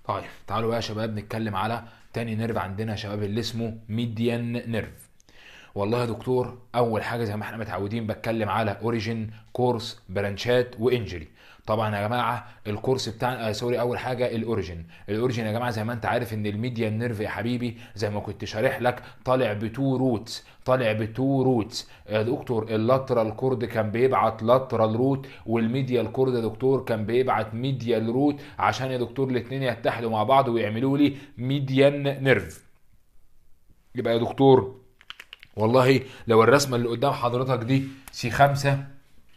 طيب تعالوا بقى يا شباب نتكلم على تاني نيرف عندنا يا شباب اللي اسمه ميديان نيرف والله يا دكتور اول حاجه زي ما احنا متعودين بتكلم على اوريجين كورس برانشات وانجري طبعا يا جماعه الكورس بتاع آه سوري اول حاجه الاوريجين الاوريجين يا جماعه زي ما انت عارف ان الميديان نيرف يا حبيبي زي ما كنت شارح لك طالع بتو روتس طالع بتو روتس يا دكتور اللاترال كورد كان بيبعت لاترال روت والميديال كورد يا دكتور كان بيبعت ميديال روت عشان يا دكتور الاثنين يتحدوا مع بعض ويعملوا لي ميديان نيرف يبقى يا دكتور والله لو الرسمه اللي قدام حضرتك دي سي 5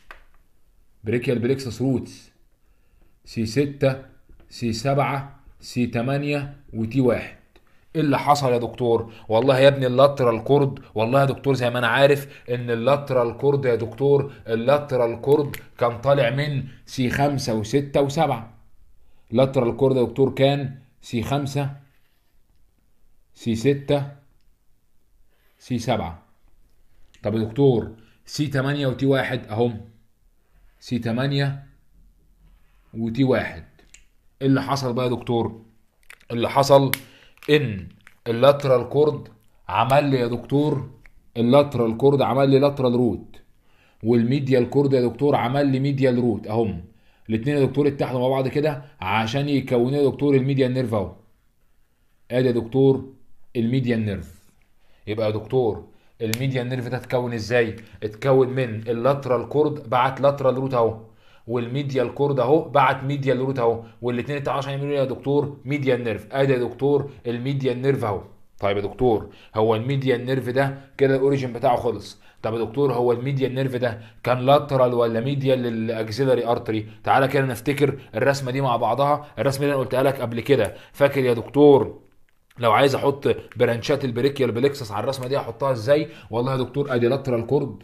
بريكيال بليكسس روتس سي 6 سي 7 سي 8 وتي 1 ايه اللي حصل يا دكتور والله يا ابني اللاترال كورد والله يا دكتور زي ما انا عارف ان اللاترال كورد يا دكتور اللاترال كورد كان طالع من سي 5 و6 و7 لاترال كورد يا دكتور كان سي 5 سي 6 سي 7 طب يا دكتور سي 8 وتي 1 اهم سي 8 وتي 1 ايه اللي حصل بقى يا دكتور اللي حصل ان اللاترال كورد عمل لي يا دكتور اللاترال كورد عمل لي لاترال روت والميديال كورد يا دكتور عمل لي ميديال روت اهم الاثنين يا دكتور اتحدوا مع بعض كده عشان يكونوا يا دكتور الميديال نيرف اهو ادي يا دكتور الميديال نيرف يبقى يا دكتور الميديان نيرف ده اتكون ازاي؟ اتكون من اللاترال كورد بعت لاترال روت اهو والميديال كورد اهو بعت ميديال روت اهو والاثنين اتعملوا عشان يعملوا يا دكتور ميديان نيرف ادي يا دكتور الميديان نيرف اهو طيب يا دكتور هو الميديان نيرف ده كده الاوريجن بتاعه خلص طب يا دكتور هو الميديان نيرف ده كان لاترال ولا ميديال للاكسيلري ارتري تعالى كده نفتكر الرسمه دي مع بعضها الرسمه دي انا قلتها لك قبل كده فاكر يا دكتور لو عايز احط برانشات البريكيال بليكسس على الرسمه دي احطها ازاي والله يا دكتور ادي لاترال كورد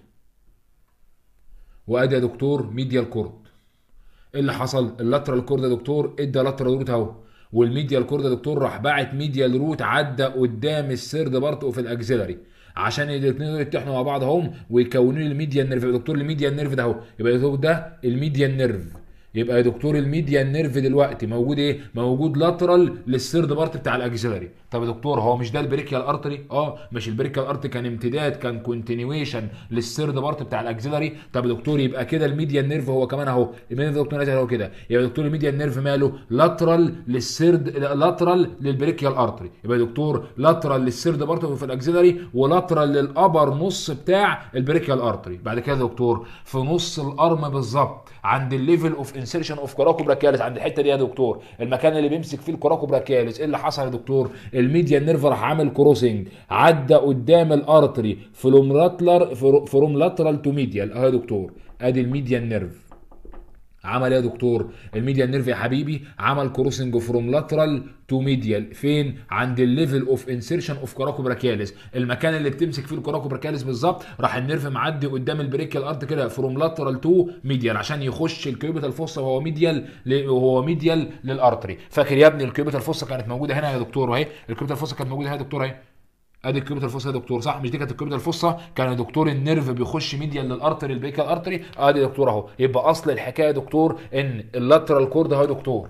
وادي يا دكتور ميديال كورد ايه اللي حصل اللاترال كورد يا دكتور ادى لاترال روت اهو والميديال كورد يا دكتور راح باعت ميديال روت عدى قدام السيرد بارت اوف الاكسيلري عشان الاثنين دول يتحنوا مع بعض اهم ويكونوا لي الميديان نيرف يا دكتور الميديان نيرف ده اهو يبقى يا دكتور ده الميديان نيرف يبقى يا دكتور الميديان نيرف دلوقتي موجود ايه؟ موجود لاترال للسيرد بارت بتاع الاكسلري، طب يا دكتور هو مش ده البريكيال ارتري؟ اه مش البريكيال ارتري كان امتداد كان كونتينيويشن للسيرد بارت بتاع الاكسلري، طب يا دكتور يبقى كده الميديان نيرف هو كمان اهو، الميديان دكتور نازل اهو كده، يبقى يا دكتور الميديان نيرف ماله؟ لاترال للسيرد لاترال للبريكيال ارتري، يبقى يا دكتور لاترال للسيرد بارت في الاكسلري ولاترال للابر نص بتاع البريكيال ارتري، بعد كده يا دكتور في نص الارم بالظبط عند الليفل اوف انسيرشن اوف كوراكو براكياليس عند الحته دي يا دكتور المكان اللي بيمسك فيه الكوراكو براكياليس ايه اللي حصل يا دكتور الميديان نيرف راح عامل كروسنج عدى قدام الارتري فروم لاترال فروم لاترال تو ميديال اهو يا دكتور ادي الميديان نيرف عمل ايه يا دكتور الميديال نيرف يا حبيبي عمل كروسنج فروم لاترال تو ميديال فين عند الليفل اوف انسيرشن اوف كوراكو براكياليس المكان اللي بتمسك فيه الكوراكو براكياليس بالظبط راح النيرف معدي قدام البريكيال ارت كده فروم لاترال تو ميديال عشان يخش الكيوبيتال فوسا وهو ميديال وهو ميديال للارتري فاكر يا ابني الكيوبيتال فوسا كانت موجوده هنا يا دكتور اهي الكيوبيتال فوسا كانت موجوده هنا يا دكتور اهي ادي الكيوبيتال فوسا يا دكتور صح مش دي كانت الكيوبيتال فوسا كان يا دكتور النيرف بيخش ميديال للارتري البريكال ارتري ادي يا دكتور اهو يبقى اصل الحكايه يا دكتور ان اللاترال كورد اهو يا دكتور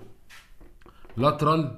لاترال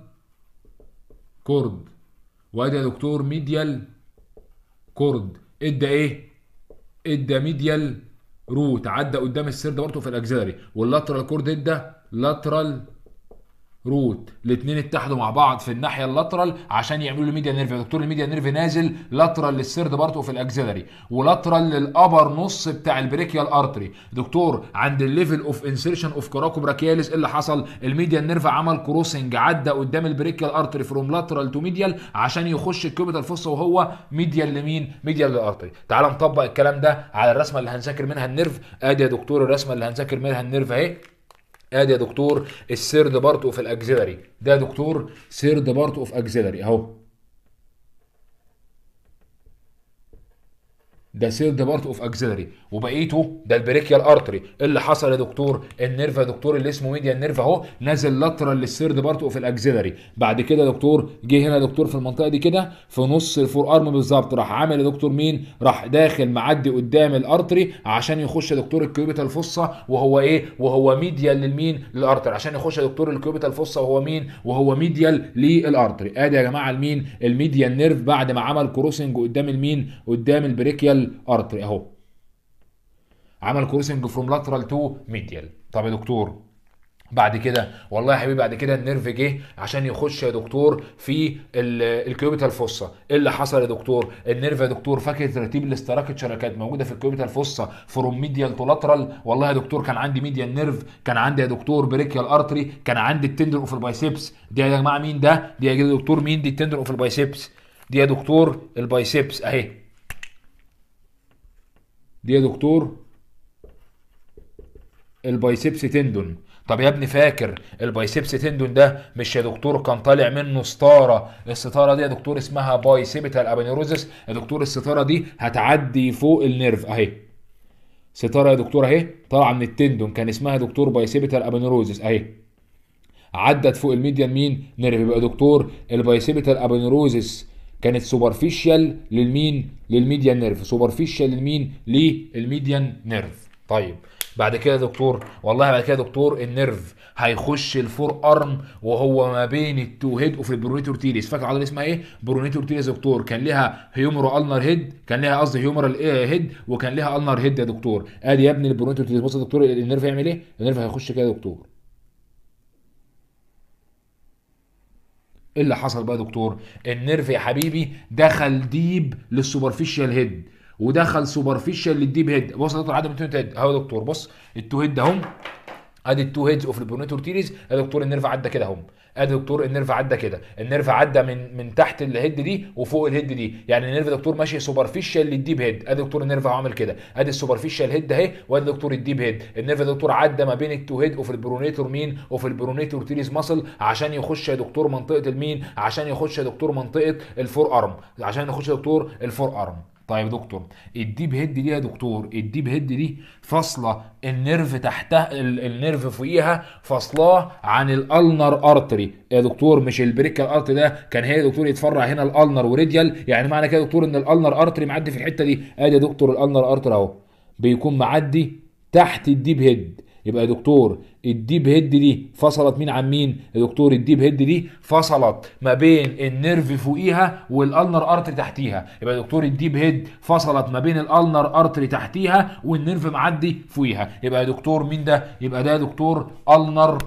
كورد وادي يا دكتور ميديال كورد ادى ايه ادى ميديال روت عدى قدام السيرد برضه في الاكزيلري واللاترال كورد ادى لاترال روت الاثنين اتحدوا مع بعض في الناحيه اللاترال عشان يعملوا له ميديا نيرف يا دكتور الميديا نيرف نازل لاترال للسيرد بارت في الاكسلري ولاترال للابر نص بتاع البريكيال ارتري دكتور عند الليفل اوف انسيرشن اوف كوراكو براكياليس اللي حصل الميديا نيرف عمل كروسنج عدى قدام البريكيال ارتري فروم لاترال تو ميديال عشان يخش الكيوبيتال فوسا وهو ميديال لمين ميديال للارتري تعال نطبق الكلام ده على الرسمه اللي هنذاكر منها النيرف ادي يا دكتور الرسمه اللي هنذاكر منها النيرف اهي ادي يا دكتور السيرد بارت اوف الاكسيلري ده يا دكتور سيرد بارت اوف اكسيلري اهو ده سيرد بارت اوف اكسلري وبقيته ده البريكيال ارتري اللي حصل يا دكتور النيرف يا دكتور اللي اسمه ميديا النيرف اهو نازل لاترال للسيرد بارت اوف الاكسلري بعد كده يا دكتور جه هنا يا دكتور في المنطقه دي كده في نص الفور ارم بالظبط راح عامل يا دكتور مين راح داخل معدي قدام الارتري عشان يخش يا دكتور الكيوبيتال فوسا وهو ايه وهو ميديال للمين للارتري عشان يخش يا دكتور الكيوبيتال فوسا وهو مين وهو ميديال للارتري ادي يا جماعه المين الميديال نيرف بعد ما عمل كروسنج قدام المين قدام البريكيال ارتري اهو عمل كروسنج فروم لاترال تو ميديال طب يا دكتور بعد كده والله يا حبيبي بعد كده النيرف جه عشان يخش يا دكتور في الكيوبيتال فوسا ايه اللي حصل يا دكتور النيرف يا دكتور فاكر ترتيب الاستراكشر اللي كانت موجوده في الكيوبيتال فوسا فروم ميديال تو لاترال والله يا دكتور كان عندي ميديال نيرف كان عندي يا دكتور بريكيال ارتري كان عندي التندر اوف البايسبس دي يا جماعه مين ده دي يا دكتور مين دي التندر اوف البايسبس دي يا دكتور البايسبس اهي دي يا دكتور البايسبس تندون طب يا ابني فاكر البايسبس تندون ده مش يا دكتور كان طالع منه ستاره الستاره دي يا دكتور اسمها بايسيبيتال ابانيروزس يا دكتور الستاره دي هتعدي فوق النيرف اهي ستاره يا دكتور اهي طالعه من التندون كان اسمها يا دكتور بايسيبيتال ابانيروزس اهي عدت فوق الميديان مين نيرف يبقى دكتور البايسيبيتال ابانيروزس كانت سوبرفيشال للمين للميديان نيرف سوبرفيشال للمين للميديان نيرف طيب بعد كده يا دكتور والله بعد كده يا دكتور النيرف هيخش الفور ارم وهو ما بين التو هيد اوف البرونيتور تيريس فاكر العضله اسمها ايه برونيتور تيريس يا دكتور كان ليها هيومرو النر هيد كان ليها قصدي هيومرال هيد وكان ليها النر هيد يا دكتور ادي يا ابني البرونيتور تيريس بص يا دكتور النيرف هيعمل ايه النيرف هيخش كده يا دكتور ايه اللي حصل بقى يا دكتور النيرف يا حبيبي دخل ديب للسوبرفيشال هيد ودخل سوبرفيشال للديب هيد بص يا دكتور عدم التو هيد اهو يا دكتور بص التو هيد اهم ادي التو هيدز اوف البرونيتور تيريز يا دكتور النيرف عدى كده اهم ادي دكتور النيرف عدى كده النيرف عدى من من تحت الهيد دي وفوق الهيد دي يعني النيرف دكتور ماشي سوبرفيشال للديب هيد ادي دكتور النيرف عامل كده ادي السوبرفيشال هيد اهي وادي دكتور الديب هيد النيرف دكتور عدى ما بين التو هيد اوف البرونيتور مين اوف البرونيتور تيريز ماسل عشان يخش يا دكتور منطقه المين عشان يخش يا دكتور منطقه الفور ارم عشان يخش يا دكتور الفور ارم طيب دكتور الديب هيد دي يا دكتور الديب هيد دي فاصله النيرف تحتها النيرف فوقيها فاصلاه عن الالنر ارتري يا دكتور مش البريكال ارتري ده كان هي يا دكتور يتفرع هنا الالنر وريديال يعني معنى كده يا دكتور ان الالنر ارتري معدي في الحته دي ادي يا دكتور الالنر ارتري اهو بيكون معدي تحت الديب هيد يبقى يا دكتور الديب هيد دي فصلت مين عن مين يا دكتور الديب هيد دي فصلت ما بين النيرف فوقيها والالنر ارتري تحتيها يبقى يا دكتور الديب هيد فصلت ما بين الالنر ارتري تحتيها والنيرف معدي فوقيها يبقى يا دكتور مين ده يبقى ده يا دكتور النر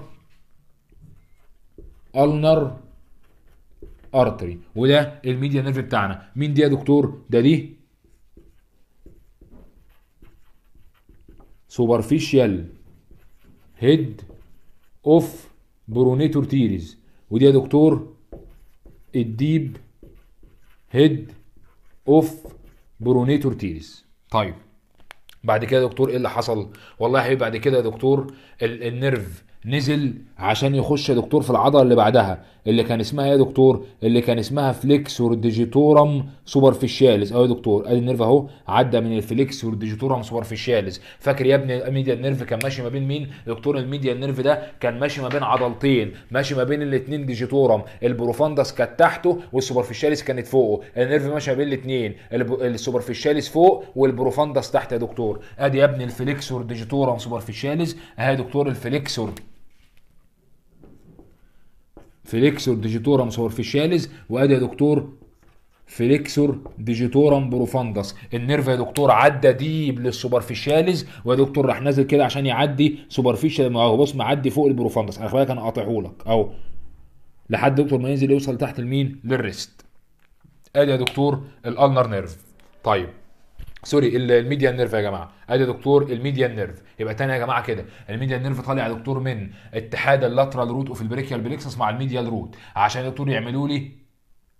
النر ارتري وده الميديا نيرف بتاعنا مين دي يا دكتور ده دي سوبرفيشال هيد اوف برونيتور تيريز ودي يا دكتور الديب هيد اوف برونيتور تيريز طيب بعد كده يا دكتور ايه اللي حصل والله يا حبيبي بعد كده يا دكتور ال- النيرف نزل عشان يخش يا دكتور في العضله اللي بعدها اللي كان اسمها ايه يا دكتور اللي كان اسمها فليكسور ديجيتورم سوبرفيشاليز اهو يا دكتور ادي النيرف اهو عدى من الفليكسور ديجيتورم سوبرفيشاليز فاكر يا ابني الميديا نيرف كان ماشي ما بين مين يا دكتور الميديا نيرف ده كان ماشي ما بين عضلتين ماشي ما بين الاثنين ديجيتورم البروفاندس كانت تحته والسوبرفيشاليز كانت فوقه النيرف ماشي ما بين الاثنين السوبرفيشاليز فوق والبروفاندس تحت يا دكتور ادي يا ابني الفليكسور ديجيتورم سوبرفيشاليز اهي يا دكتور الفليكسور فليكسور ديجيتورم سوبرفيشاليز وادي يا دكتور فليكسور ديجيتورم بروفاندس النيرف يا دكتور عدى ديب للسوبرفيشاليز ويا دكتور راح نازل كده عشان يعدي سوبرفيشال اهو بص معدي فوق البروفاندس انا خلي انا قاطعه لك اهو لحد دكتور ما ينزل يوصل تحت المين للريست ادي يا دكتور الالنر نيرف طيب سوري الميديان نيرف يا جماعه ادي يا دكتور الميديان نيرف يبقى تاني يا جماعه كده الميديان نيرف طالع يا دكتور من اتحاد اللاترال روت اوف البريكيال بليكسس مع الميديال روت عشان يا دكتور يعملوا لي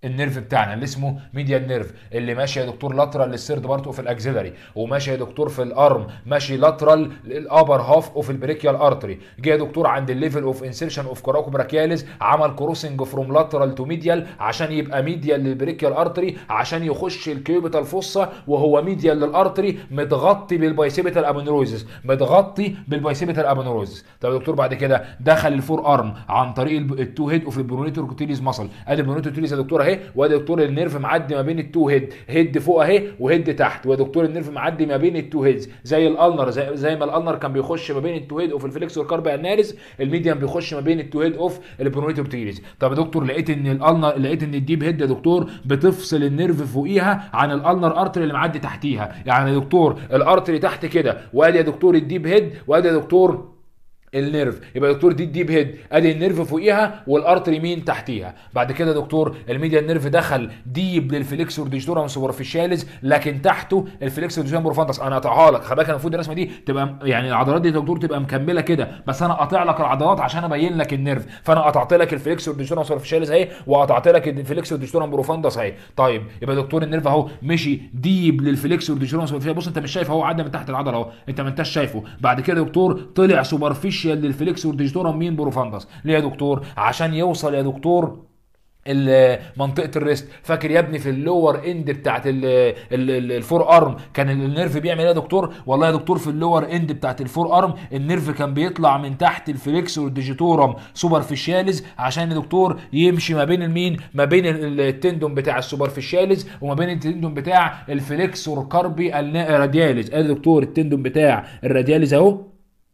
النيرف بتاعنا اللي اسمه ميديال نيرف اللي ماشي يا دكتور لاترال للسيرد بارت اوف الاكسيلري وماشي يا دكتور في الارم ماشي لاترال للابر هاف اوف البريكيال ارتري جه يا دكتور عند الليفل اوف انسيرشن اوف كراكو براكياليز عمل كروسنج فروم لاترال تو ميديال عشان يبقى ميديال للبريكيال ارتري عشان يخش الكيوبيتال فوسا وهو ميديال للارتري متغطي بالبايسيبيتال ابونوروزس متغطي بالبايسيبيتال ابونوروزس طب يا دكتور بعد كده دخل الفور ارم عن طريق التو هيد اوف البرونيتور كوتيليز ماسل ادي البرونيتور كوتيليز يا دكتور اهي وادي دكتور النيرف معدي ما بين التو هيد هيد فوق اهي وهيد تحت ودكتور النيرف معدي ما بين التو هيدز زي الالنر زي, زي ما الالنر كان بيخش ما بين التو هيد اوف الفليكسور كاربي اناليز الميديان بيخش ما بين التو هيد اوف البرونيتور كوتيليز طب يا دكتور لقيت ان الالنر لقيت ان الديب هيد يا دكتور بتفصل النيرف فوقيها عن الالنر ارتري اللي معدي تحتيها يعني يا دكتور الارتري تحت كده وادي يا دكتور الديب هيد وادي يا دكتور النيرف يبقى يا دكتور دي الديب هيد ادي النيرف فوقيها والارتري مين تحتيها بعد كده يا دكتور الميديا نيرف دخل ديب للفليكسور ديجيتورام سوبرفيشاليز لكن تحته الفليكسور ديجيتورام بروفاندس انا قاطعها لك خلي بالك المفروض الرسمه دي تبقى يعني العضلات دي يا دكتور تبقى مكمله كده بس انا قاطع لك العضلات عشان ابين لك النيرف فانا قطعت لك الفليكسور ديجيتورام سوبرفيشاليز اهي وقطعت لك الفليكسور ديجيتورام بروفاندس اهي طيب يبقى يا دكتور النيرف اهو مشي ديب للفليكسور ديجيتورام سوبرفيشاليز بص انت مش شايف اهو عدى من تحت العضله اهو انت ما انتش شايفه بعد كده يا دكتور طلع سوبرفيشال للفليكسور ديجيتورام مين بروفاندس ليه يا دكتور عشان يوصل يا دكتور منطقه الريست فاكر يا ابني في اللور اند بتاعت الفور ارم كان النيرف بيعمل ايه يا دكتور والله يا دكتور في اللور اند بتاعت الفور ارم النيرف كان بيطلع من تحت الفليكسور ديجيتورم سوبرفيشاليز عشان يا دكتور يمشي ما بين المين ما بين التندون بتاع السوبرفيشاليز وما بين التندون بتاع الفليكسور كاربي رادياليز ادي دكتور التندون بتاع الرادياليز اهو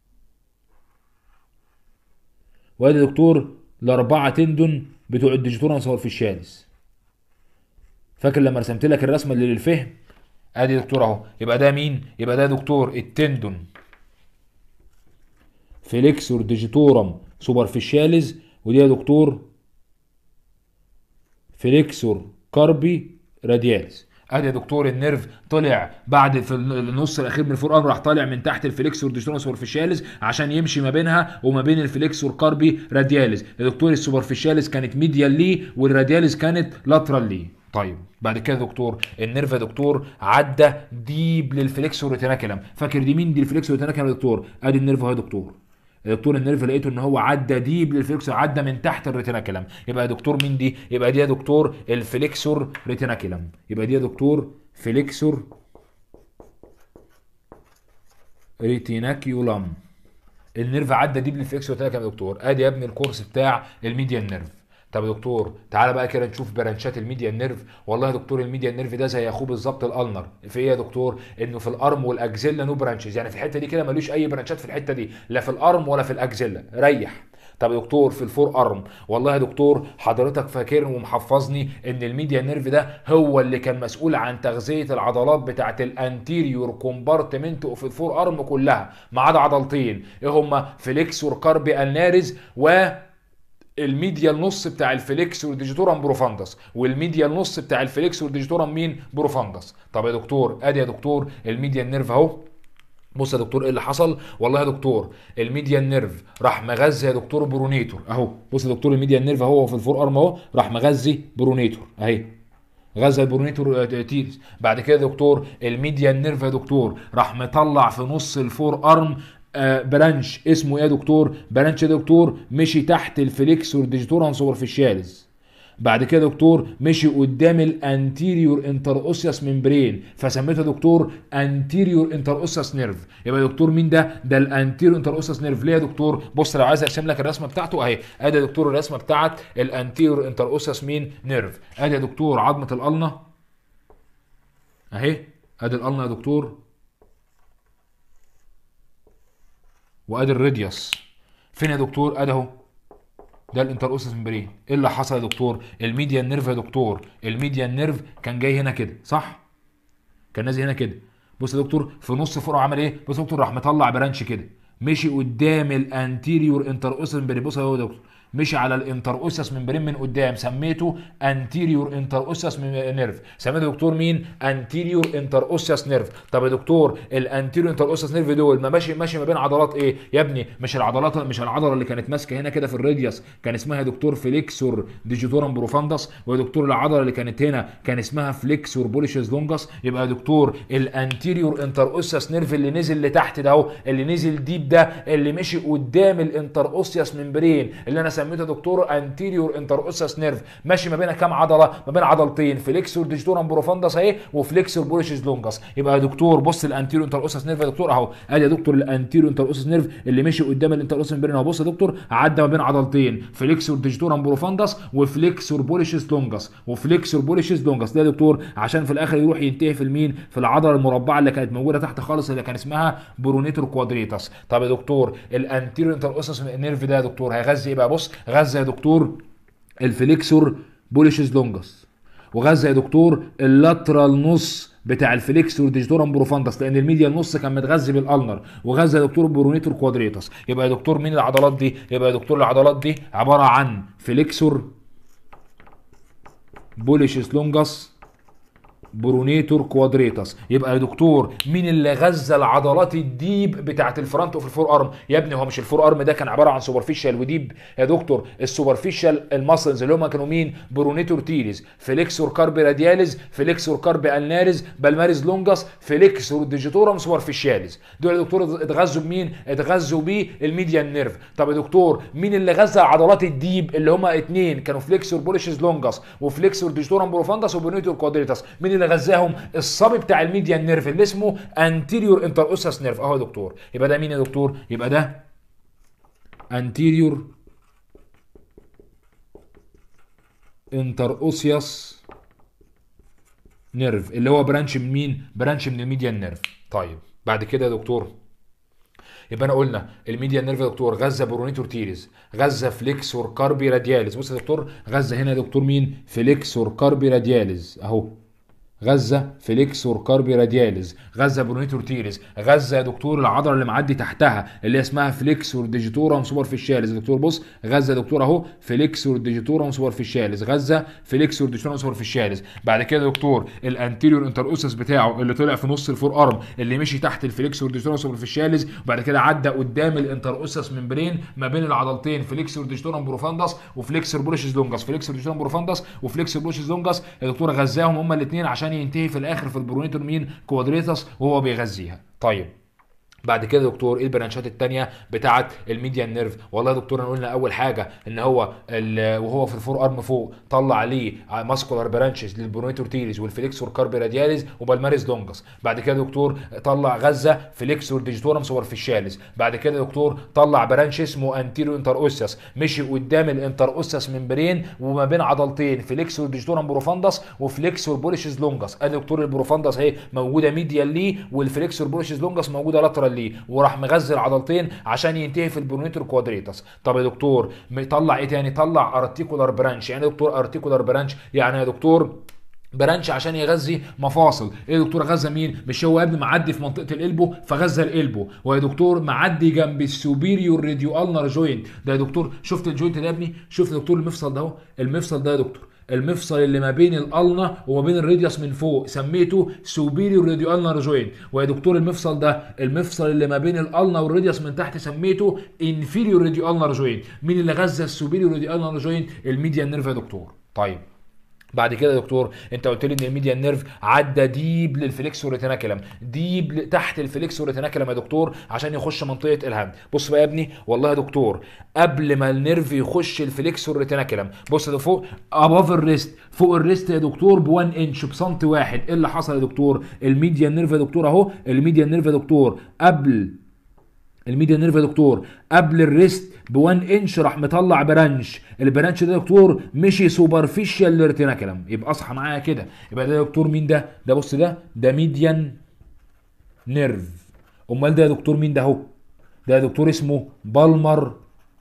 وادي دكتور الاربعه تندون بتوع الديجيتوران سوبرفيشاليز فاكر لما رسمت لك الرسمه اللي للفهم ادي دكتور اهو يبقى ده مين يبقى ده دكتور التندون فليكسور ديجيتورم سوبرفيشاليز ودي يا دكتور فليكسور كاربي رادياليز ادي يا دكتور النيرف طلع بعد في النص الاخير من الفور ارم راح طالع من تحت الفليكسور ديجيتورم سوبرفيشاليز عشان يمشي ما بينها وما بين الفليكسور كاربي رادياليز يا دكتور السوبرفيشاليز كانت ميديال ليه والرادياليز كانت لاترال ليه طيب بعد كده دكتور النيرف يا دكتور عدى ديب للفليكسور ريتيناكلم فاكر دي مين دي الفليكسور ريتيناكلم يا دكتور ادي النيرف اهو يا دكتور دكتور النيرف لقيته ان هو عدى ديب للفليكسور عدى من تحت الريتيناكلم يبقى يا دكتور مين دي يبقى دي يا دكتور الفليكسور ريتيناكلم يبقى دي يا دكتور فليكسور ريتيناكيولم النيرف عدى ديب للفليكسور ريتيناكلم يا دكتور ادي يا ابني الكورس بتاع الميديان نيرف طب يا دكتور تعالى بقى كده نشوف برانشات الميديا نيرف والله يا دكتور الميديا نيرف ده زي اخوه بالظبط الالنر في ايه يا دكتور انه في الارم والاكزيلا نو برانشز يعني في الحته دي كده ملوش اي برانشات في الحته دي لا في الارم ولا في الاكزيلا ريح طب يا دكتور في الفور ارم والله يا دكتور حضرتك فاكر ومحفظني ان الميديا نيرف ده هو اللي كان مسؤول عن تغذيه العضلات بتاعه الانتيريور كومبارتمنت اوف الفور ارم كلها ما عدا عضلتين ايه هما فليكسور كاربي النارز و الميديا النص بتاع الفليكسور ديجيتورم بروفاندس والميديا النص بتاع الفليكسور ديجيتورم مين بروفاندس طب يا دكتور ادي يا دكتور الميديا نيرف اهو بص يا دكتور ايه اللي حصل والله يا دكتور الميديا نيرف راح مغذي يا دكتور برونيتور اهو بص يا دكتور الميديا نيرف اهو في الفور ارم اهو راح مغذي برونيتور اهي غزا البرونيتور تيرس بعد كده يا دكتور الميديا نيرف يا دكتور راح مطلع في نص الفور ارم آه برانش اسمه ايه يا دكتور برانش يا دكتور مشي تحت الفليكسور ديجيتوران سوبرفيشاليز بعد كده دكتور مشي قدام الانتيريور انتر اوسياس ممبرين فسميته دكتور انتيريور انتر اوسياس نيرف يبقى يا دكتور مين ده ده الانتيريور انتر اوسياس نيرف ليه يا دكتور بص لو عايز ارسم لك الرسمه بتاعته اهي ادي يا دكتور الرسمه بتاعت الانتيريور انتر اوسياس مين نيرف ادي يا دكتور عظمه القلنه اهي ادي القلنه يا دكتور وادي الراديوس فين يا دكتور ادي اهو ده الانتر اوسس ممبرين ايه اللي حصل يا دكتور الميديان نيرف يا دكتور الميديان نيرف كان جاي هنا كده صح كان نازل هنا كده بص يا دكتور في نص فوق عمل ايه بص يا دكتور راح مطلع برانش كده مشي قدام الانتيريور انتر اوسس ممبرين بص اهو يا دكتور مشي على الانتر اوسس ممبرين من قدام سميته انتيريور انتر اوسس نيرف سميته دكتور مين انتيريور انتر اوسس نيرف طب يا دكتور الانتيريور انتر اوسس نيرف دول ما ماشي ماشي ما بين عضلات ايه يا ابني مش العضلات مش العضله اللي كانت ماسكه هنا كده في الراديوس كان اسمها يا دكتور فليكسور ديجيتورم بروفاندس ويا دكتور العضله اللي كانت هنا كان اسمها فليكسور بوليشز لونجس يبقى يا دكتور الانتيريور انتر اوسس نيرف اللي نزل لتحت ده اهو اللي نزل ديب ده اللي مشي قدام الانتر اوسيس ممبرين اللي انا سميته دكتور انتيريور انتر اوسس نيرف ماشي ما بين كام عضله ما بين عضلتين فليكسور ديجيتورم بروفاندس اهي وفليكسور بوليشز لونجس يبقى يا دكتور بص الانتيريور انتر اوسس نيرف يا دكتور اهو ادي يا دكتور الانتيريور انتر اوسس نيرف اللي مشي قدام الانتر اوسس ممبرين اهو بص يا دكتور عدى ما بين عضلتين فليكسور ديجيتورم بروفاندس وفليكسور بوليشز لونجس وفليكسور بوليشز لونجس ده يا دكتور عشان في الاخر يروح ينتهي في المين في العضله المربعه اللي كانت موجوده تحت خالص اللي كان اسمها برونيتور كوادريتاس طب يا دكتور الانتيريور انتر اوسس نيرف ده يا دكتور هيغذي ايه بقى بص غذى يا دكتور الفليكسور بوليشز لونجس وغذى يا دكتور اللاترال نص بتاع الفليكسور ديجيتورم بروفاندس لان الميديا النص كان متغذي بالالنر وغذى يا دكتور برونيتور كوادريتاس يبقى يا دكتور مين العضلات دي يبقى يا دكتور العضلات دي عباره عن فليكسور بوليشز لونجس برونيتور كوادريتاس يبقى يا دكتور مين اللي غذى العضلات الديب بتاعت الفرونت اوف الفور ارم يا ابني هو مش الفور ارم ده كان عباره عن سوبرفيشال وديب يا دكتور السوبرفيشال الماسلز اللي هم كانوا مين برونيتور تيريز فليكسور كاربي رادياليز فليكسور كاربي الناريز بالماريز لونجاس فليكسور ديجيتورم سوبرفيشاليز دول يا دكتور اتغذوا بمين اتغذوا بالميديان نيرف طب يا دكتور مين اللي غذى عضلات الديب اللي هم اتنين كانوا فليكسور بوليشز لونجاس وفليكسور ديجيتورم بروفاندس وبرونيتور كوادريتاس مين اللي غذاهم الصبي بتاع الميديان نيرف اللي اسمه انتيريور انتر اوسس نيرف اهو يا دكتور يبقى ده مين يا دكتور يبقى ده انتيريور انتر اوسيوس نيرف اللي هو برانش من مين برانش من الميديان نيرف طيب بعد كده يا دكتور يبقى انا قلنا الميديان نيرف يا دكتور غزه برونيتور تيريز غزه فليكسور كاربي رادياليز بص يا دكتور غزه هنا يا دكتور مين فليكسور كاربي رادياليز اهو غزه فليكسور كاربي رادياليز غزه برونيتور تيريز غزه يا دكتور العضله اللي معدي تحتها اللي اسمها فليكسور ديجيتورم سوبرفيشاليز دكتور بص غزه يا دكتور اهو فليكسور ديجيتورم سوبرفيشاليز غزه فليكسور ديجيتورم سوبرفيشاليز بعد كده يا دكتور الانتيريور انتر اوسس بتاعه اللي طلع في نص الفور ارم اللي مشي تحت الفليكسور ديجيتورم سوبرفيشاليز وبعد كده عدى قدام الانتر اوسس ممبرين ما بين العضلتين فليكسور ديجيتورم بروفاندس وفليكسور بوليشز لونجاس فليكسور ديجيتورم بروفاندس وفليكسور بوليشز لونجاس يا دكتور غزاهم هما الاثنين عشان ينتهي في الاخر في البرونيتور مين كوادريتاس وهو بيغذيها طيب بعد كده يا دكتور ايه البرانشات التانية بتاعه الميديان نيرف والله يا دكتور انا قلنا اول حاجه ان هو وهو في الفور ارم فوق طلع عليه ماسكولار برانشز للبرونيتور تيريز والفليكسور كاربي رادياليز وبالماريز لونجس بعد كده يا دكتور طلع غزه فليكسور ديجيتورم سوبرفيشاليز بعد كده يا دكتور طلع برانش اسمه انتيرو انتر اوسيس مشي قدام الانتر اوسيس ممبرين وما بين عضلتين فليكسور ديجيتورم بروفاندس وفليكسور بوليشز لونجس ادي دكتور البروفاندس اهي موجوده ميديال ليه والفليكسور بوليشز لونجس موجوده لاترال ليه وراح مغذي العضلتين عشان ينتهي في البرونيتور كوادريتاس طب يا دكتور طلع ايه تاني طلع ارتيكولار برانش يعني يا دكتور ارتيكولار برانش يعني يا دكتور برانش عشان يغذي مفاصل ايه يا دكتور غذى مين مش هو يا ابني معدي في منطقه القلبو فغذى القلبو ويا دكتور معدي جنب السوبيريور راديو النر جوينت ده يا دكتور شفت الجوينت ده يا ابني شفت يا دكتور المفصل ده اهو المفصل ده يا دكتور المفصل اللي ما بين الالنا وما بين الراديوس من فوق سميته سوبيريور راديو النر جوينت ويا دكتور المفصل ده المفصل اللي ما بين الالنا والراديوس من تحت سميته انفيريور راديو النر جوينت مين اللي غذى السوبيريور راديو النر جوينت الميديان نيرف يا دكتور طيب بعد كده يا دكتور انت قلت لي ان الميديان نيرف عدى ديب للفليكسور ريتيناكلم ديب تحت الفليكسور ريتيناكلم يا دكتور عشان يخش منطقه الهاند بص بقى يا ابني والله يا دكتور قبل ما النيرف يخش الفليكسور ريتيناكلم بص ده فوق اباف الريست فوق الريست يا دكتور ب 1 انش بسنتي واحد ايه اللي حصل يا دكتور الميديان نيرف يا دكتور اهو الميديان نيرف يا دكتور قبل الميديان نيرف يا دكتور قبل الريست ب 1 انش راح مطلع برانش البرانش ده يا دكتور مشي سوبرفيشال للريتيناكلم يبقى اصحى معايا كده يبقى ده يا دكتور مين ده ده بص ده ده ميديان نيرف امال ده يا دكتور مين ده اهو ده يا دكتور اسمه بالمر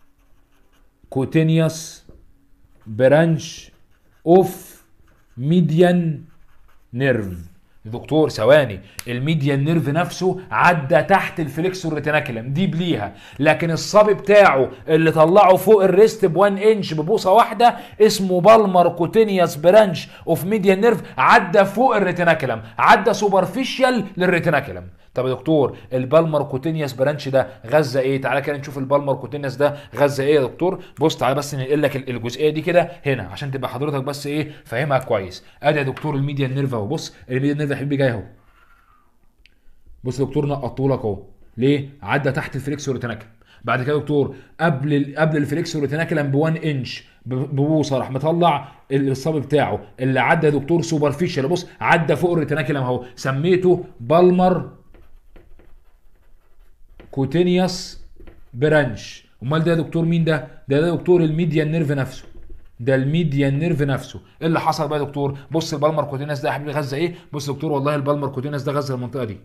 كوتينيوس برانش اوف ميديان نيرف دكتور ثواني الميديان نيرف نفسه عدى تحت الفليكسور ريتيناكلم دي بليها لكن الصبي بتاعه اللي طلعه فوق الريست ب 1 انش ببوصه واحده اسمه بالمر كوتينيوس برانش اوف ميديان نيرف عدى فوق الريتيناكلم عدى سوبرفيشال للريتيناكلم طب يا دكتور البالمر كوتينيوس برانش ده غذى ايه تعالى كده نشوف البالمر كوتينيوس ده غذى ايه يا دكتور بص تعالى بس ننقل لك الجزئيه دي كده هنا عشان تبقى حضرتك بس ايه فاهمها كويس ادي يا دكتور الميديان نيرف اهو بص الميديان نيرف يا حبيبي جاي اهو بص يا دكتور نقطه لك اهو ليه عدى تحت الفليكسور ريتيناكلم بعد كده يا دكتور قبل ال- قبل الفليكسور ريتيناكلم ب 1 انش ب- ببوصه راح مطلع الصبي بتاعه اللي عدى يا دكتور سوبرفيشال بص عدى فوق الريتيناكلم اهو سميته بالمر كوتينيوس برانش امال ده يا دكتور مين ده ده ده دكتور الميديان نيرف نفسه ده الميديان نيرف نفسه ايه اللي حصل بقى يا دكتور بص البالمر كوتينيوس ده يا حبيبي غزه ايه بص يا دكتور والله البالمر كوتينيوس ده غزه المنطقه دي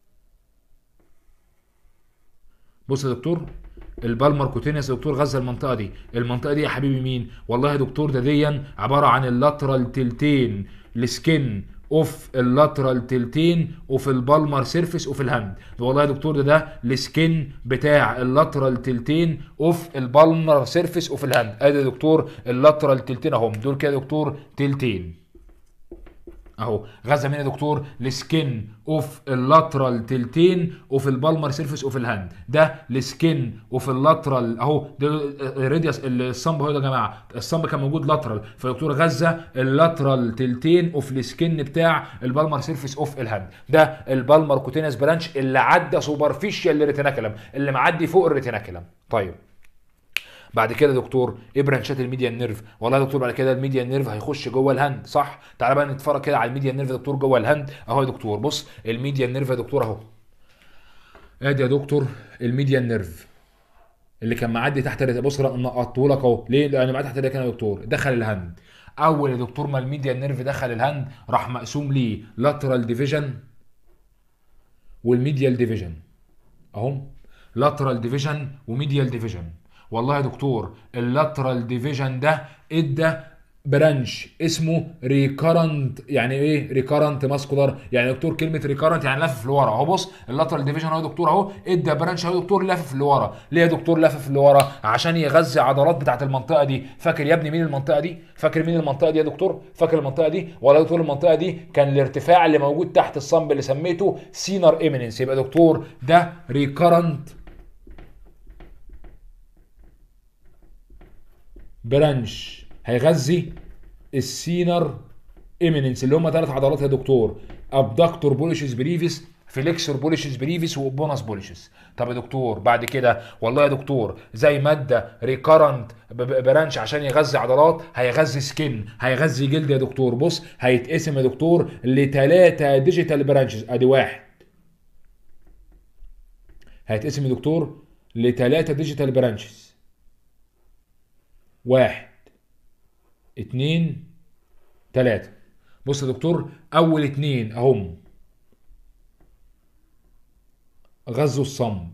بص يا دكتور البالمر كوتينيوس يا دكتور غزه المنطقه دي المنطقه دي يا حبيبي مين والله يا دكتور ده ديا عباره عن اللاترال تلتين السكن اوف اللاترال تلتين اوف البالمر سيرفيس اوف الهاند والله يا دكتور ده ده السكن بتاع اللاترال تلتين اوف البالمر سيرفيس اوف الهاند ادي يا دكتور اللاترال تلتين اهم دول كده يا دكتور تلتين اهو غزه مين يا دكتور السكن اوف اللاترال تلتين اوف البالمر سيرفيس اوف الهاند ده السكن اوف اللاترال اهو ده الراديوس الصمب اهو يا جماعه الصمب كان موجود لاترال فدكتور غزه اللاترال تلتين اوف السكن بتاع البالمر سيرفيس اوف الهاند ده البالمر كوتينس برانش اللي عدى سوبرفيشال للريتيناكلم اللي معدي فوق الريتيناكلم طيب بعد كده يا دكتور ايه برانشات الميديان نيرف والله يا دكتور بعد كده الميديان نيرف هيخش جوه الهاند صح تعالى بقى نتفرج كده على الميديان نيرف يا دكتور جوه الهاند اهو يا دكتور بص الميديان نيرف يا دكتور اهو ادي يا دكتور الميديان نيرف اللي كان معدي تحت الرئه بص نقطته لك اهو ليه لان معدي تحت الرئه كان يا دكتور دخل الهاند اول يا دكتور ما الميديان نيرف دخل الهاند راح مقسوم ليه لاترال ديفيجن والميديال ديفيجن اهو لاترال ديفيجن وميديال ديفيجن والله يا دكتور اللاترال ديفيجن ده ادى برانش اسمه ريكارنت يعني ايه ريكارنت ماسكولار يعني يا دكتور كلمه ريكارنت يعني لافف لورا اهو بص اللاترال ديفيجن اهو يا دكتور اهو ادى برانش اهو يا دكتور لافف لورا ليه يا دكتور لافف لورا عشان يغذي عضلات بتاعه المنطقه دي فاكر يا ابني مين المنطقه دي فاكر مين المنطقه دي يا دكتور فاكر المنطقه دي ولا يا دكتور المنطقه دي كان الارتفاع اللي موجود تحت الصنب اللي سميته سينر ايميننس يبقى يا دكتور ده ريكارنت برانش هيغذي السينر ايميننس اللي هم ثلاث عضلات يا دكتور ابدكتور بوليشز بريفيس فليكسور بوليشز بريفيس وبونس بوليشز طب يا دكتور بعد كده والله يا دكتور زي ماده ريكارنت برانش عشان يغذي عضلات هيغذي سكن هيغذي جلد يا دكتور بص هيتقسم يا دكتور لثلاثه ديجيتال برانشز ادي واحد هيتقسم يا دكتور لثلاثه ديجيتال برانشز واحد اتنين تلاتة بص يا دكتور أول اتنين أهم غزوا الصمب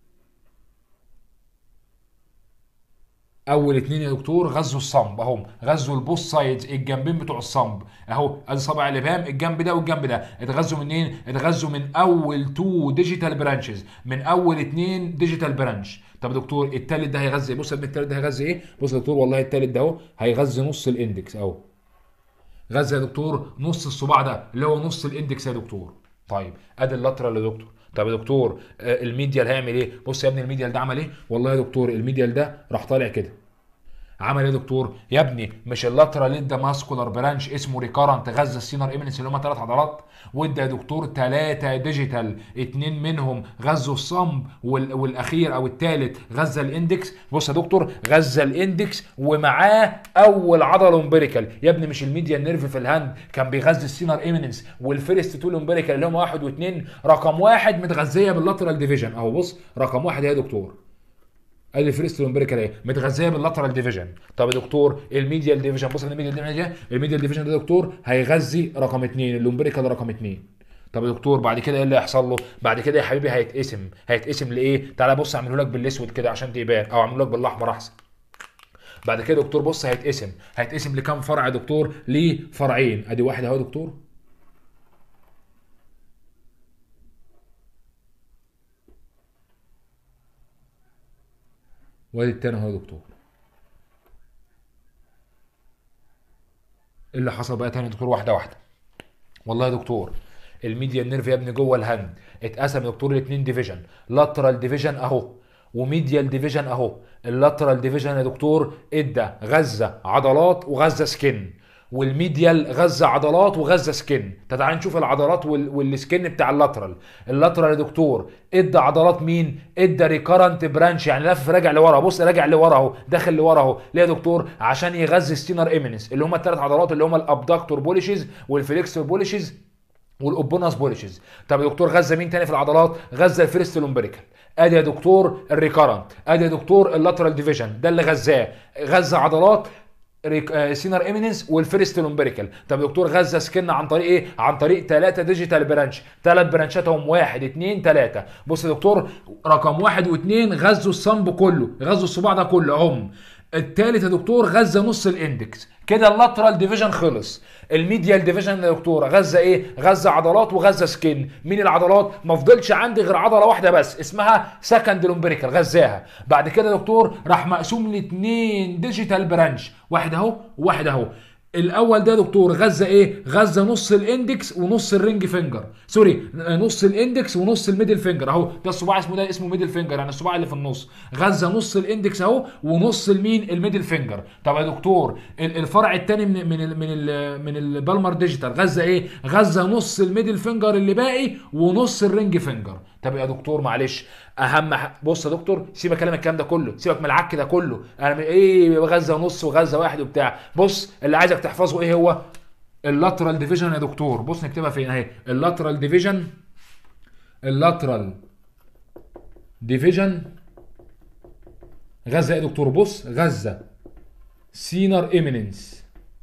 اول اتنين يا دكتور غزوا الصمب اهم غزوا البوست سايدز الجنبين بتوع الصمب اهو ادي صابع الابهام الجنب ده والجنب ده اتغذوا منين اتغذوا من اول تو ديجيتال برانشز من اول اتنين ديجيتال برانش طب يا دكتور التالت ده هيغذي بص يا ابني التالت ده هيغذي ايه بص يا دكتور والله التالت ده اهو هيغذي نص الاندكس اهو غذى يا دكتور نص الصباع ده اللي هو نص الاندكس يا دكتور طيب ادي اللاترال يا دكتور طب يا دكتور آه، الميديال هيعمل ايه بص يا ابني الميديال ده عمل ايه والله يا دكتور الميديال ده راح طالع كده عمل ايه يا دكتور يا ابني مش اللاترال ادى ماسكولار برانش اسمه ريكارنت غذى السينر ايمنس اللي هم ثلاث عضلات وادى يا دكتور ثلاثه ديجيتال اتنين منهم غذوا الصمب وال... والاخير او الثالث غذى الاندكس بص يا دكتور غذى الاندكس ومعاه اول عضله امبيريكال يا ابني مش الميديان نيرف في الهاند كان بيغذي السينر ايمنس والفيرست تو امبيريكال اللي هم واحد واثنين رقم واحد متغذيه باللاترال ديفيجن اهو بص رقم واحد يا دكتور ادي الفيرست لومبريكال اهي متغذيه باللاترال ديفيجن طب يا دكتور الميديال ديفيجن بص الميديال ديفيجن الميديال ديفيجن ده يا دكتور هيغذي رقم اثنين اللومبريكال رقم اثنين طب يا دكتور بعد كده ايه اللي هيحصل له بعد كده يا حبيبي هيتقسم هيتقسم لايه تعالى بص اعمله لك بالاسود كده عشان تبان او اعمله لك بالاحمر احسن بعد كده يا دكتور بص هيتقسم هيتقسم لكام فرع يا دكتور لفرعين ادي واحد اهو يا دكتور وادي التاني اهو يا دكتور إيه اللي حصل بقى تاني يا دكتور واحده واحده والله يا دكتور الميديال نيرف يا ابني جوه الهند اتقسم يا دكتور لاتنين ديفيجن لاترال ديفيجن اهو وميديال ديفيجن اهو اللاترال ديفيجن يا دكتور ادى غزه عضلات وغزه سكن والميديال غزه عضلات وغزه سكن تعال نشوف العضلات وال... والسكن بتاع اللاترال اللاترال يا دكتور ادى عضلات مين ادى ريكارنت برانش يعني لف راجع لورا بص راجع لورا اهو داخل لورا اهو ليه يا دكتور عشان يغذي ستينر ايمينس اللي هم الثلاث عضلات اللي هم الابدكتور بوليشز والفليكسور بوليشز والاوبوناس بوليشز طب يا دكتور غزه مين تاني في العضلات غزه الفيرست لومبريكال ادي يا دكتور الريكارنت ادي يا دكتور اللاترال ديفيجن ده اللي غزاه غزه عضلات ريك... آه، سينر ايميننس والفيرست لومبريكال طب يا دكتور غزه سكن عن طريق ايه عن طريق ثلاثه ديجيتال برانش ثلاث برانشات هم واحد اثنين ثلاثه بص يا دكتور رقم واحد واثنين غزوا الصنب كله غزوا الصباع ده كله هم التالت يا دكتور غزه نص الاندكس كده اللاترال ديفيجن خلص الميديال ديفيجن يا دكتور غزه ايه غزه عضلات وغزه سكين مين العضلات ما فضلش عندي غير عضله واحده بس اسمها سكند لومبريكال غزاها بعد كده يا دكتور راح مقسوم لاثنين ديجيتال برانش واحد اهو وواحد اهو الاول ده يا دكتور غزه ايه غزه نص الاندكس ونص الرينج فينجر سوري نص الاندكس ونص الميدل فينجر اهو ده الصباع اسمه ده اسمه ميدل فينجر يعني الصباع اللي في النص غزه نص الاندكس اهو ونص المين الميدل فينجر طب يا دكتور ال- الفرع الثاني من من ال من ال من البالمر ديجيتال غزه ايه غزه نص الميدل فينجر اللي باقي ونص الرينج فينجر طب يا دكتور معلش اهم ح... بص يا دكتور سيبك كلام الكلام ده كله سيبك من العك ده كله انا من ايه غزه ونص وغزه واحد وبتاع بص اللي عايزك تحفظه ايه هو اللاترال ديفيجن يا دكتور بص نكتبها فين اهي اللاترال ديفيجن اللاترال ديفيجن غزه يا دكتور بص غزه سينر ايميننس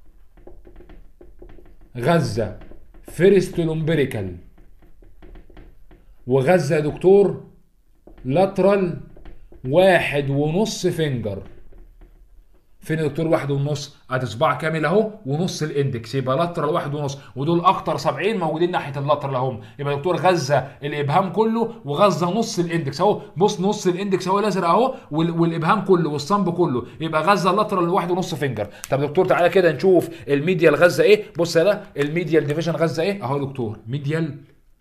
غزه فيرست لومبريكال وغزه يا دكتور لاترال واحد ونص فينجر فين يا دكتور واحد ونص ادي صباع كامل اهو ونص الاندكس يبقى لاترال واحد ونص ودول اكتر 70 موجودين ناحيه اللاترال اهم يبقى يا دكتور غزه الابهام كله وغزه نص الاندكس اهو بص نص الاندكس اهو الازرق اهو وال- والابهام كله والصنب كله يبقى غزه اللاترال واحد ونص فينجر طب يا دكتور تعالى كده نشوف الميديال غزه ايه بص يا ده الميديال ديفيجن غزه ايه اهو يا دكتور ميديال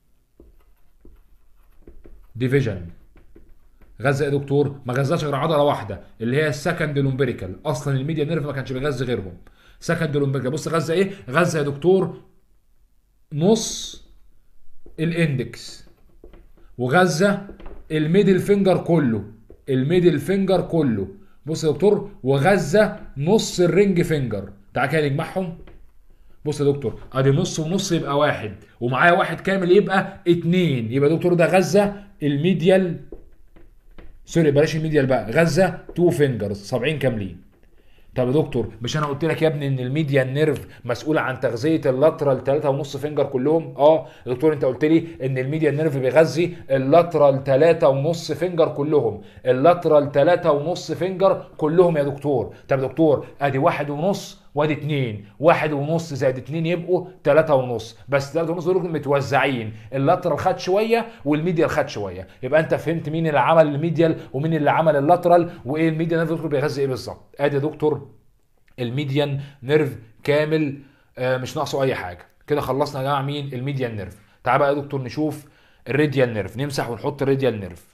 ديفيجن غزه يا دكتور ما غزاش غير عضله واحده اللي هي السكند لومبريكال اصلا الميديا نيرف ما كانش بيغذي غيرهم سكند لومبريكال بص غزه ايه غزه يا دكتور نص الاندكس وغزه الميدل فينجر كله الميدل فينجر كله بص يا دكتور وغزه نص الرينج فينجر تعال كده نجمعهم بص يا دكتور ادي نص ونص يبقى واحد ومعايا واحد كامل يبقى اتنين يبقى يا دكتور ده غزه الميديال سوري بلاش الميديال بقى غزه تو فينجرز 70 كاملين طب يا دكتور مش انا قلت لك يا ابني ان الميديان نيرف مسؤول عن تغذيه اللاترال 3 ونص فينجر كلهم اه يا دكتور انت قلت لي ان الميديان نيرف بيغذي اللاترال 3 ونص فينجر كلهم اللاترال 3 ونص فينجر كلهم يا دكتور طب يا دكتور ادي واحد ونص وادي اتنين واحد ونص زائد اتنين يبقوا تلاتة ونص بس تلاتة ونص دول متوزعين اللاترال خد شوية والميديال خد شوية يبقى انت فهمت مين اللي عمل الميديال ومين اللي عمل اللاترال وايه الميديال نيرف دكتور بيغذي ايه بالظبط ادي يا دكتور الميديان نيرف كامل آه، مش ناقصه اي حاجه كده خلصنا يا جماعه مين الميديان نيرف تعال بقى يا دكتور نشوف الراديال نيرف نمسح ونحط الراديال نيرف